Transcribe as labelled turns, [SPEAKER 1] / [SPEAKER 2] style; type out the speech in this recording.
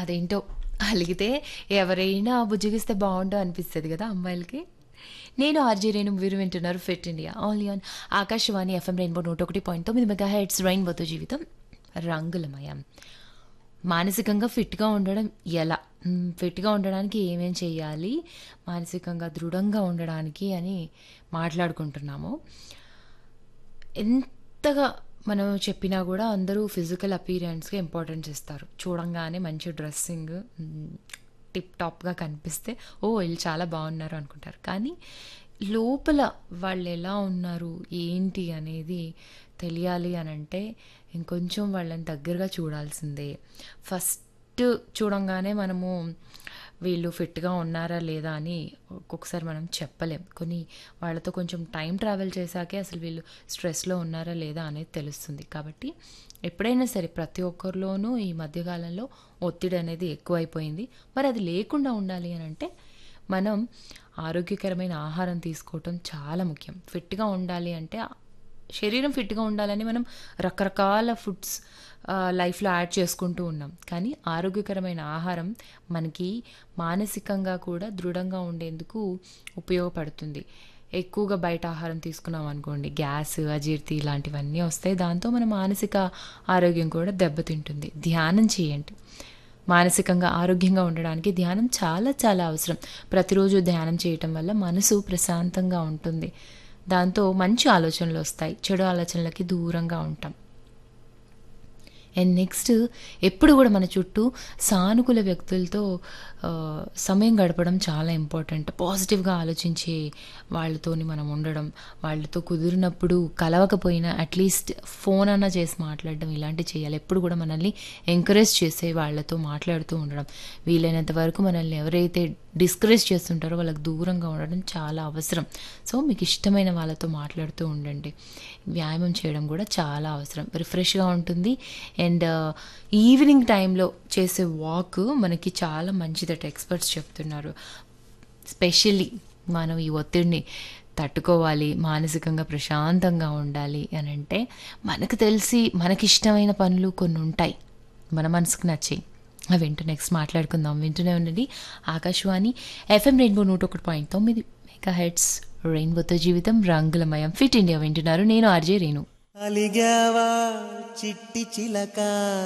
[SPEAKER 1] అదేంటో అలిగితే ఎవరైనా బుజ్జగిస్తే బాగుండు అనిపిస్తుంది కదా అమ్మాయిలకి నేను ఆర్జీ రేణు మీరు వింటున్నారు fit India only on Akashvani FM rainbow నూట ఒకటి పాయింట్ తొమ్మిది మెగా హెడ్స్ రెయిన్బోతో జీవితం రంగులమయం మానసికంగా ఫిట్గా ఉండడం ఎలా మ్, ఫిట్గా ఉండడానికి ఏమేం చేయాలి మానసికంగా దృఢంగా ఉండడానికి అని మాట్లాడుకుంటున్నాము ఎంతగా మనం చెప్పినా కూడా అందరూ ఫిజికల్ అపీరెన్స్కి ఇంపార్టెన్స్ ఇస్తారు చూడంగానే మంచి డ్రెస్సింగ్ టిప్ టాప్గా కనిపిస్తే ఓ వీళ్ళు చాలా బాగున్నారు అనుకుంటారు కానీ లోపల వాళ్ళు ఎలా ఉన్నారు ఏంటి అనేది తెలియాలి అని అంటే ఇంకొంచెం వాళ్ళని దగ్గరగా చూడాల్సిందే ఫస్ట్ చూడంగానే మనము వీళ్ళు ఫిట్గా ఉన్నారా లేదా అని ఒక్కొక్కసారి మనం చెప్పలేం కొన్ని వాళ్ళతో కొంచెం టైం ట్రావెల్ చేశాకే అసలు వీళ్ళు స్ట్రెస్లో ఉన్నారా లేదా అనేది తెలుస్తుంది కాబట్టి ఎప్పుడైనా సరే ప్రతి ఒక్కరిలోనూ ఈ మధ్యకాలంలో ఒత్తిడి అనేది ఎక్కువైపోయింది మరి అది లేకుండా ఉండాలి అని అంటే మనం ఆరోగ్యకరమైన ఆహారం తీసుకోవటం చాలా ముఖ్యం ఫిట్గా ఉండాలి అంటే శరీరం ఫిట్గా ఉండాలని మనం రకరకాల ఫుడ్స్ లైఫ్లో యాడ్ చేసుకుంటూ ఉన్నాం కానీ ఆరోగ్యకరమైన ఆహారం మనకి మానసికంగా కూడా దృఢంగా ఉండేందుకు ఉపయోగపడుతుంది ఎక్కువగా బయట ఆహారం తీసుకున్నాం అనుకోండి గ్యాస్ అజీర్తి ఇలాంటివన్నీ వస్తాయి దాంతో మన మానసిక ఆరోగ్యం కూడా దెబ్బతింటుంది ధ్యానం చేయండి మానసికంగా ఆరోగ్యంగా ఉండడానికి ధ్యానం చాలా చాలా అవసరం ప్రతిరోజు ధ్యానం చేయటం వల్ల మనసు ప్రశాంతంగా ఉంటుంది దాంతో మంచి ఆలోచనలు వస్తాయి చెడు ఆలోచనలకి దూరంగా ఉంటాం అండ్ నెక్స్ట్ ఎప్పుడు కూడా మన చుట్టూ సానుకూల వ్యక్తులతో ఆ, సమయం గడపడం చాలా ఇంపార్టెంట్ పాజిటివ్గా ఆలోచించే వాళ్ళతోని మనం ఉండడం వాళ్ళతో కుదిరినప్పుడు కలవకపోయినా అట్లీస్ట్ ఫోన్ అన్నా చేసి మాట్లాడడం ఇలాంటివి చేయాలి ఎప్పుడు కూడా మనల్ని ఎంకరేజ్ చేసే వాళ్ళతో మాట్లాడుతూ ఉండడం వీలైనంత వరకు మనల్ని ఎవరైతే డిస్కరేజ్ చేస్తుంటారో వాళ్ళకి దూరంగా ఉండడం చాలా అవసరం సో మీకు ఇష్టమైన వాళ్ళతో మాట్లాడుతూ ఉండండి వ్యాయామం చేయడం కూడా చాలా అవసరం రిఫ్రెష్గా ఉంటుంది అండ్ ఈవినింగ్ టైంలో చేసే వాక్ మనకి చాలా మంచిదట ఎక్స్పర్ట్స్ చెప్తున్నారు స్పెషల్లీ మనం ఈ ఒత్తిడిని తట్టుకోవాలి మానసికంగా ప్రశాంతంగా ఉండాలి అని అంటే మనకు తెలిసి మనకిష్టమైన పనులు కొన్ని ఉంటాయి మన మనసుకు నచ్చాయి అవి వింటూ నెక్స్ట్ మాట్లాడుకుందాం వింటూనే ఉండండి ఆకాశవాణి ఎఫ్ఎం రెయిన్బో నూట ఒకటి పాయింట్ తొమ్మిది మెగా హెడ్స్ రెయిన్బోతో జీవితం రంగులమయం ఫిట్ ఇండియా వింటున్నారు నేను ఆర్జే రేణు
[SPEAKER 2] అలిగావా చిట్టి చిలక